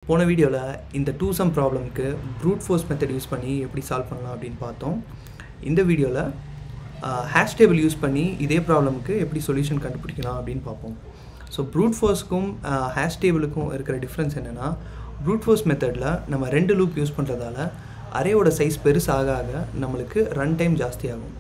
போன வீடியோவில் இந்த டூ சம் ப்ராப்ளம்க்கு ப்ரூட் ஃபோர்ஸ் மெத்தட் யூஸ் பண்ணி எப்படி சால்வ் பண்ணலாம் அப்படின்னு பார்த்தோம் இந்த வீடியோவில் ஹேஷ் டேபிள் யூஸ் பண்ணி இதே ப்ராப்ளம்க்கு எப்படி சொல்யூஷன் கண்டுபிடிக்கலாம் அப்படின்னு பார்ப்போம் ஸோ ப்ரூட் ஃபோர்ஸ்க்கும் ஹேஷ் டேபிளுக்கும் இருக்கிற டிஃப்ரென்ஸ் என்னென்னா ப்ரூட் ஃபோர்ஸ் மெத்தடில் நம்ம ரெண்டு லூப் யூஸ் பண்ணுறதால அரேயோட சைஸ் பெருசாக ஆக நம்மளுக்கு ரன் டைம் ஜாஸ்தியாகும்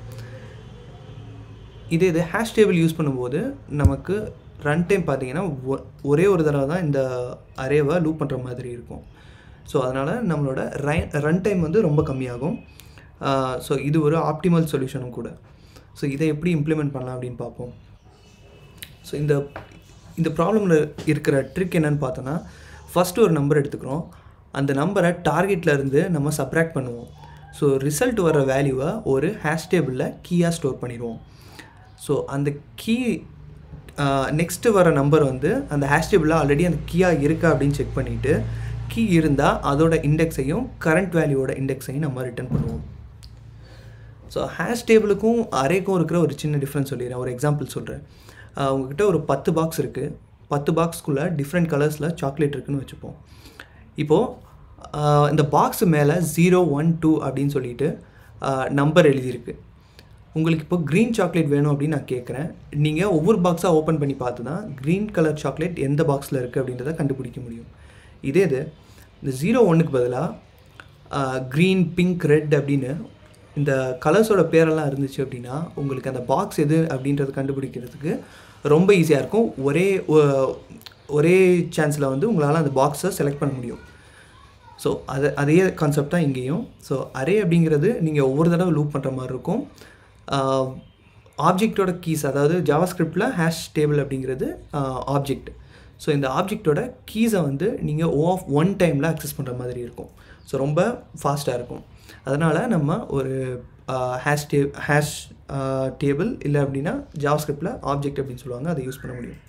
இதே இது ஹேஷ் டேபிள் யூஸ் பண்ணும்போது நமக்கு ரன் டைம் பார்த்தீங்கன்னா ஒ- ஒரே ஒரு தடவை தான் இந்த அரேவை லூப் பண்ணுற மாதிரி இருக்கும் ஸோ அதனால் நம்மளோட ரை ரன் டைம் வந்து ரொம்ப கம்மியாகும் ஸோ இது ஒரு ஆப்டிமல் சொல்யூஷனும் கூட ஸோ இதை எப்படி இம்ப்ளிமெண்ட் பண்ணலாம் அப்படின்னு பார்ப்போம் ஸோ இந்த இந்த ப்ராப்ளமில் இருக்கிற ட்ரிக் என்னன்னு பார்த்தோன்னா ஃபஸ்ட்டு ஒரு நம்பர் எடுத்துக்கிறோம் அந்த நம்பரை டார்கெட்டில் இருந்து நம்ம சப்ராக்ட் பண்ணுவோம் ஸோ ரிசல்ட் வர வேல்யூவை ஒரு ஹேஷ் டேபிளில் கீயாக ஸ்டோர் பண்ணிடுவோம் ஸோ அந்த கீ நெக்ஸ்ட்டு வர நம்பர் வந்து அந்த ஹேஷ் டேபிளில் ஆல்ரெடி அந்த கீயாக இருக்கா அப்படின்னு செக் பண்ணிவிட்டு கீ இருந்தால் அதோட இண்டெக்ஸையும் கரண்ட் வேல்யூவோட இண்டெக்ஸையும் நம்ம ரிட்டர்ன் பண்ணுவோம் ஸோ ஹேஷ் டேபிளுக்கும் அரேக்கும் இருக்கிற ஒரு சின்ன டிஃப்ரென்ஸ் சொல்லிடுறேன் ஒரு எக்ஸாம்பிள் சொல்கிறேன் உங்ககிட்ட ஒரு பத்து பாக்ஸ் இருக்குது பத்து பாக்ஸ்க்குள்ளே டிஃப்ரெண்ட் கலர்ஸில் சாக்லேட் இருக்குன்னு வச்சுப்போம் இப்போது இந்த பாக்ஸ் மேலே ஜீரோ ஒன் டூ அப்படின்னு சொல்லிட்டு நம்பர் எழுதியிருக்கு உங்களுக்கு இப்போ க்ரீன் சாக்லேட் வேணும் அப்படின்னு நான் கேட்குறேன் நீங்கள் ஒவ்வொரு பாக்ஸாக ஓப்பன் பண்ணி பார்த்து தான் க்ரீன் கலர் சாக்லேட் எந்த பாக்ஸில் இருக்குது அப்படின்றத கண்டுபிடிக்க முடியும் இதே இது இந்த ஜீரோ ஒன்றுக்கு பதிலாக க்ரீன் பிங்க் ரெட் அப்படின்னு இந்த கலர்ஸோட பேரெல்லாம் இருந்துச்சு அப்படின்னா உங்களுக்கு அந்த பாக்ஸ் எது அப்படின்றத கண்டுபிடிக்கிறதுக்கு ரொம்ப ஈஸியாக இருக்கும் ஒரே ஒ- ஒரே சான்ஸில் வந்து உங்களால் அந்த பாக்ஸை செலக்ட் பண்ண முடியும் ஸோ அது அதே கான்செப்ட் தான் இங்கேயும் ஸோ அரே அப்படிங்கிறது நீங்கள் ஒவ்வொரு தடவை லூப் பண்ணுற மாதிரி இருக்கும் ஆப்ஜெக்டோட கீஸ் அதாவது ஜாவாஸ்கிரிப்டில் ஹேஷ் டேபிள் அப்படிங்கிறது ஆப்ஜெக்ட் ஸோ இந்த ஆப்ஜெக்டோட கீஸை வந்து நீங்கள் ஓ ஆஃப் ஒன் டைமில் அக்சஸ் பண்ணுற மாதிரி இருக்கும் ஸோ ரொம்ப ஃபாஸ்ட்டாக இருக்கும் அதனால் நம்ம ஒரு ஹேஷ் டே ஹேஷ் டேபிள் இல்லை அப்படின்னா ஜாவாஸ்கிரிப்டில் ஆப்ஜெக்ட் அப்படின்னு சொல்லுவாங்க அதை யூஸ் பண்ண முடியும்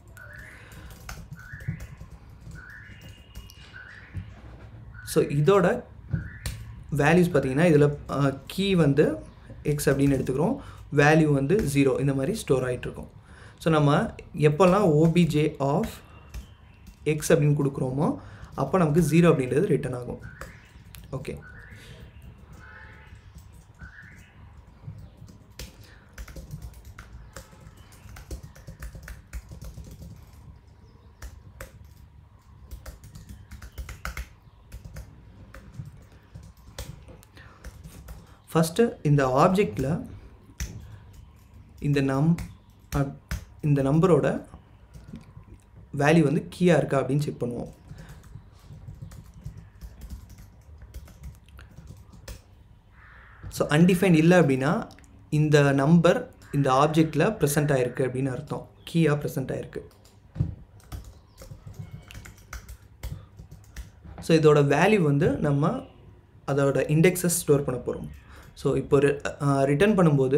ஸோ இதோட வேல்யூஸ் பார்த்தீங்கன்னா இதில் கீ வந்து எக்ஸ் அப்படின்னு எடுத்துக்கிறோம் வேல்யூ வந்து ஜீரோ இந்த மாதிரி ஸ்டோர் ஆகிட்ருக்கும் ஸோ நம்ம எப்போல்லாம் ஓபிஜே ஆஃப் எக்ஸ் அப்படின்னு கொடுக்குறோமோ அப்போ நமக்கு ஜீரோ அப்படின்றது ரிட்டர்ன் ஆகும் ஓகே ஃபஸ்ட்டு இந்த ஆப்ஜெக்டில் இந்த நம் அப்- இந்த நம்பரோட வேல்யூ வந்து கீயாக இருக்கா அப்படின்னு செக் பண்ணுவோம் ஸோ அன்டிஃபைன் இல்லை அப்படின்னா இந்த நம்பர் இந்த ஆப்ஜெக்டில் ப்ரெசென்ட் ஆயிருக்கு அப்படின்னு அர்த்தம் கீயாக ப்ரெசென்ட் ஆயிருக்கு ஸோ இதோட வேல்யூ வந்து நம்ம அதோட இண்டெக்ஸஸ் ஸ்டோர் பண்ண போகிறோம் ஸோ இப்போ ரிட்டர்ன் பண்ணும்போது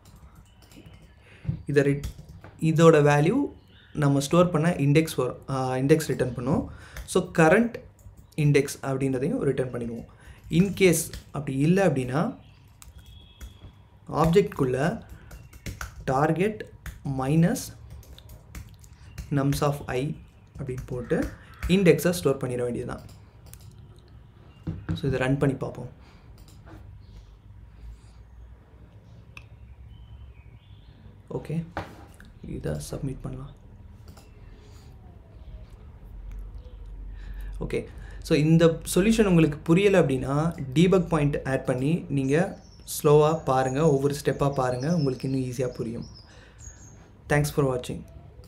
இதை ரிட் இதோட வேல்யூ நம்ம ஸ்டோர் பண்ண இண்டெக்ஸ் வரும் இண்டெக்ஸ் ரிட்டர்ன் பண்ணுவோம் ஸோ கரண்ட் இண்டெக்ஸ் அப்படின்றதையும் ரிட்டர்ன் பண்ணிடுவோம் இன்கேஸ் அப்படி இல்லை அப்படின்னா ஆப்ஜெக்ட்குள்ளே target minus nums of I அப்படின்னு போட்டு இண்டெக்ஸை ஸ்டோர் பண்ணிட வேண்டியதுதான் ஸோ இதை ரன் பண்ணி பார்ப்போம் ஓகே இதை சப்மிட் பண்ணலாம் ஓகே ஸோ இந்த சொல்யூஷன் உங்களுக்கு புரியலை அப்படின்னா டீபக் பாயிண்ட் ஆட் பண்ணி நீங்கள் ஸ்லோவாக பாருங்கள் ஒவ்வொரு ஸ்டெப்பாக பாருங்கள் உங்களுக்கு இன்னும் ஈஸியாக புரியும் தேங்க்ஸ் ஃபார் வாட்சிங்